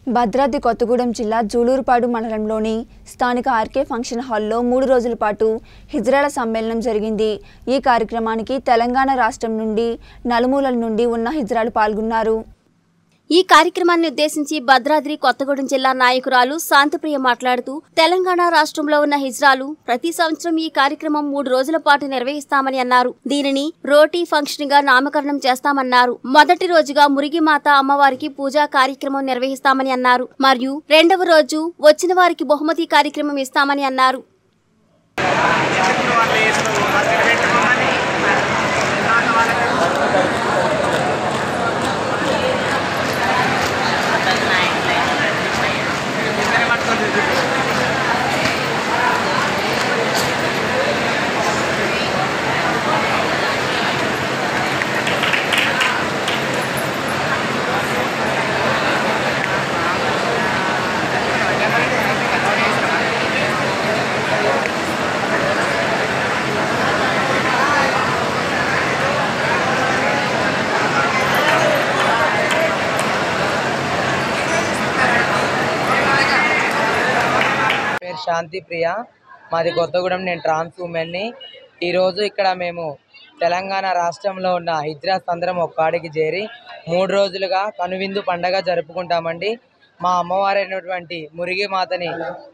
భద్రాద్రి కొత్తగూడెం జిల్లా జూలూరుపాడు మండలంలోని స్థానిక ఆర్కే ఫంక్షన్ హాల్లో మూడు రోజుల పాటు హిజ్రాల సమ్మేళనం జరిగింది ఈ కార్యక్రమానికి తెలంగాణ రాష్ట్రం నుండి నలుమూలల నుండి ఉన్న హిజ్రాలు పాల్గొన్నారు ఈ కార్యక్రమాన్ని ఉద్దేశించి భద్రాద్రి కొత్తగూడెం జిల్లా నాయకురాలు శాంతిప్రియ మాట్లాడుతూ తెలంగాణ రాష్ట్రంలో ఉన్న హిజ్రాలు ప్రతి సంవత్సరం ఈ కార్యక్రమం మూడు రోజుల పాటు నిర్వహిస్తామని అన్నారు దీనిని రోటీ ఫంక్షన్ గా నామకరణం చేస్తామన్నారు మొదటి రోజుగా మురిగిమాత అమ్మవారికి పూజా కార్యక్రమం నిర్వహిస్తామని అన్నారు మరియు రెండవ రోజు వచ్చిన వారికి బహుమతి కార్యక్రమం ఇస్తామని అన్నారు పేరు శాంతి ప్రియ మాది కొత్తగూడెం నేను ట్రాన్స్ ఉమెన్ని ఈరోజు ఇక్కడ మేము తెలంగాణ రాష్ట్రంలో ఉన్న హిజ్రాస్ అందరం ఒక్కాడికి చేరి మూడు రోజులుగా కనువిందు పండగ జరుపుకుంటామండి మా అమ్మవారైనటువంటి మురిగి మాతని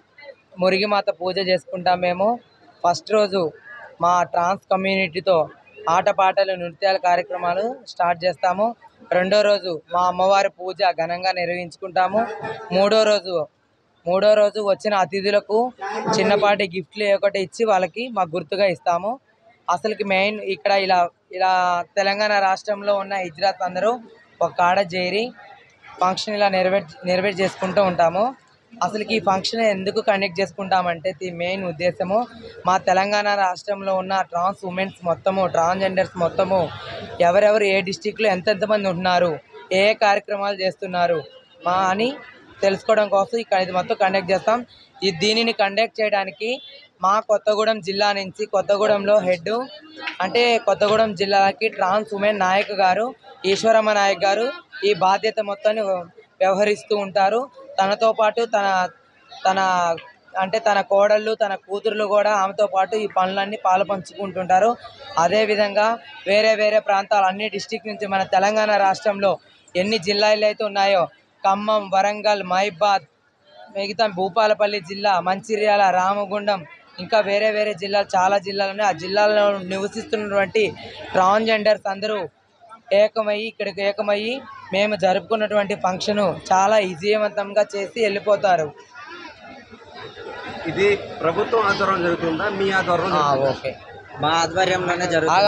మురిగి మాత పూజ చేసుకుంటాం మేము ఫస్ట్ రోజు మా ట్రాన్స్ కమ్యూనిటీతో ఆటపాటలు నృత్యాల కార్యక్రమాలు స్టార్ట్ చేస్తాము రెండో రోజు మా అమ్మవారి పూజ ఘనంగా నిర్వహించుకుంటాము మూడో రోజు మూడో రోజు వచ్చిన అతిథులకు చిన్నపాటి గిఫ్ట్లు ఒకటి ఇచ్చి వాళ్ళకి మాకు గుర్తుగా ఇస్తాము అసలుకి మెయిన్ ఇక్కడ ఇలా ఇలా తెలంగాణ రాష్ట్రంలో ఉన్న హిజ్రాత్ అందరూ ఒక కాడ చేరి ఫంక్షన్ ఇలా నెరవేర్ నెరవేర్ చేసుకుంటూ ఉంటాము అసలుకి ఈ ఫంక్షన్ ఎందుకు కండక్ట్ చేసుకుంటామంటే ది మెయిన్ ఉద్దేశము మా తెలంగాణ రాష్ట్రంలో ఉన్న ట్రాన్స్ ఉమెన్స్ మొత్తము ట్రాన్స్జెండర్స్ మొత్తము ఎవరెవరు ఏ డిస్టిక్లో ఎంతెంతమంది ఉంటున్నారు ఏ ఏ కార్యక్రమాలు చేస్తున్నారు మా అని తెలుసుకోవడం కోసం ఇక్కడ ఇది మొత్తం కండక్ట్ చేస్తాం ఈ దీనిని కండక్ట్ చేయడానికి మా కొత్తగూడెం జిల్లా నుంచి కొత్తగూడెంలో హెడ్ అంటే కొత్తగూడెం జిల్లాకి ట్రాన్స్ ఉమెన్ నాయక్ గారు ఈశ్వరమ్మ నాయక్ గారు ఈ బాధ్యత మొత్తాన్ని వ్యవహరిస్తూ ఉంటారు తనతో పాటు తన తన అంటే తన కోడళ్ళు తన కూతుర్లు కూడా ఆమెతో పాటు ఈ పనులన్నీ పాలు పంచుకుంటుంటారు అదేవిధంగా వేరే వేరే ప్రాంతాలు అన్ని డిస్టిక్ నుంచి మన తెలంగాణ రాష్ట్రంలో ఎన్ని జిల్లాలు అయితే ఉన్నాయో ఖమ్మం వరంగల్ మహిబాద్ మిగతా భూపాలపల్లి జిల్లా మంచిర్యాల రామగుండం ఇంకా వేరే వేరే జిల్లాలు చాలా జిల్లాలు ఉన్నాయి ఆ జిల్లాలో నివసిస్తున్నటువంటి ట్రాన్స్జెండర్స్ అందరూ ఏకమయ్యి ఇక్కడికి ఏకమయ్యి మేము జరుపుకున్నటువంటి ఫంక్షను చాలా విజయవంతంగా చేసి వెళ్ళిపోతారు ఇది ప్రభుత్వం ఆధ్వర్యం జరుగుతుందా మీ ఆధ్వర్యం ఆ, జరుగుతుందా? ఓకే మా ఆధ్వర్యంలోనే జరుగుతుంది